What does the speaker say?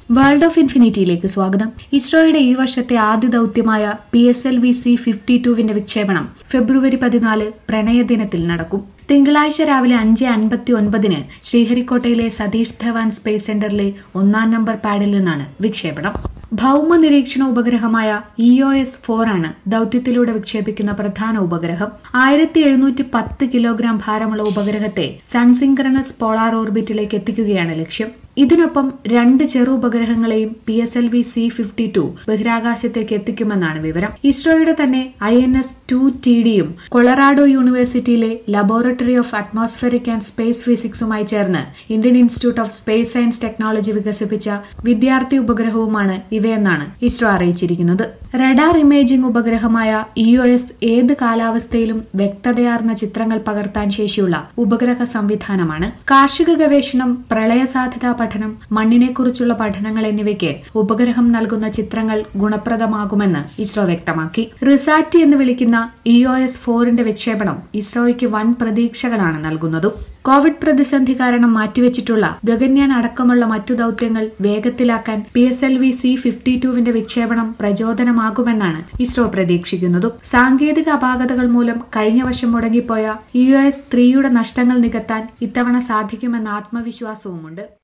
world of ഇൻഫിനിറ്റിയിലേക്ക് സ്വാഗതം ഇസ്രോയുടെ ഈ വർഷത്തെ ആദ്യ ദൗത്യമായ P S L V C fifty ടുവിന്റെ വിക്ഷേപണം ഫെബ്രുവരി പതിനാല് പ്രണയദിനത്തിൽ നടക്കും തിങ്കളാഴ്ച രാവിലെ അഞ്ച് അൻപത്തി ഒൻപതിന് ശ്രീഹരിക്കോട്ടയിലെ സതീഷ് ധവാൻ സ്പേസ് സെന്ററിലെ ഒന്നാം നമ്പർ പാഡിൽ നിന്നാണ് വിക്ഷേപണം ഭൗമ നിരീക്ഷണ ഉപഗ്രഹമായ ഇ ഒ എസ് ഫോർ ആണ് ദൗത്യത്തിലൂടെ വിക്ഷേപിക്കുന്ന പ്രധാന ഉപഗ്രഹം ആയിരത്തി എഴുന്നൂറ്റി പത്ത് കിലോഗ്രാം ഭാരമുള്ള ഉപഗ്രഹത്തെ സൺസിങ്ക്രണസ് പോളാർ ഓർബിറ്റിലേക്ക് എത്തിക്കുകയാണ് ലക്ഷ്യം ഇതിനൊപ്പം രണ്ട് ചെറു ഉപഗ്രഹങ്ങളെയും P S L V C fifty two ബഹിരാകാശത്തേക്ക് എത്തിക്കുമെന്നാണ് വിവരം ഇസ്രോയുടെ തന്നെ I N S two T ഡിയും കൊളറാഡോ യൂണിവേഴ്സിറ്റിയിലെ laboratory of atmospheric and space ഫിസിക്സുമായി ചേർന്ന് Indian institute of space science technology വികസിപ്പിച്ച വിദ്യാർത്ഥി ഉപഗ്രഹവുമാണ് ഇവയെന്നാണ് ഇസ്രോ അറിയിച്ചിരിക്കുന്നത് റഡാർ ഇമേജിംഗ് ഉപഗ്രഹമായ ഇ ഒ എസ് ഏത് കാലാവസ്ഥയിലും വ്യക്തതയാർന്ന ചിത്രങ്ങൾ പകർത്താൻ ശേഷിയുള്ള ഉപഗ്രഹ സംവിധാനമാണ് കാർഷിക ഗവേഷണം പ്രളയ സാധ്യതാ പഠനം മണ്ണിനെക്കുറിച്ചുള്ള പഠനങ്ങൾ എന്നിവയ്ക്ക് ഉപഗ്രഹം നൽകുന്ന ചിത്രങ്ങൾ ഗുണപ്രദമാകുമെന്ന് ഇസ്രോ വ്യക്തമാക്കി റിസാറ്റ് എന്ന് വിളിക്കുന്ന ഇ ഒ എസ് ഫോറിന്റെ വിക്ഷേപണം ഇസ്രോയ്ക്ക് വൻ പ്രതീക്ഷകളാണ് നൽകുന്നതും കോവിഡ് പ്രതിസന്ധി കാരണം മാറ്റിവെച്ചിട്ടുള്ള ഗഗൻയാൻ അടക്കമുള്ള മറ്റു ദൗത്യങ്ങൾ വേഗത്തിലാക്കാൻ P S L V C fifty ടുവിന്റെ വിക്ഷേപണം പ്രചോദനമാകുമെന്നാണ് ഇസ്രോ പ്രതീക്ഷിക്കുന്നതും സാങ്കേതിക അപാകതകൾ മൂലം കഴിഞ്ഞ വർഷം മുടങ്ങിപ്പോയ യു എസ് ത്രീയുടെ നഷ്ടങ്ങൾ നികത്താൻ ഇത്തവണ സാധിക്കുമെന്ന ആത്മവിശ്വാസവുമുണ്ട്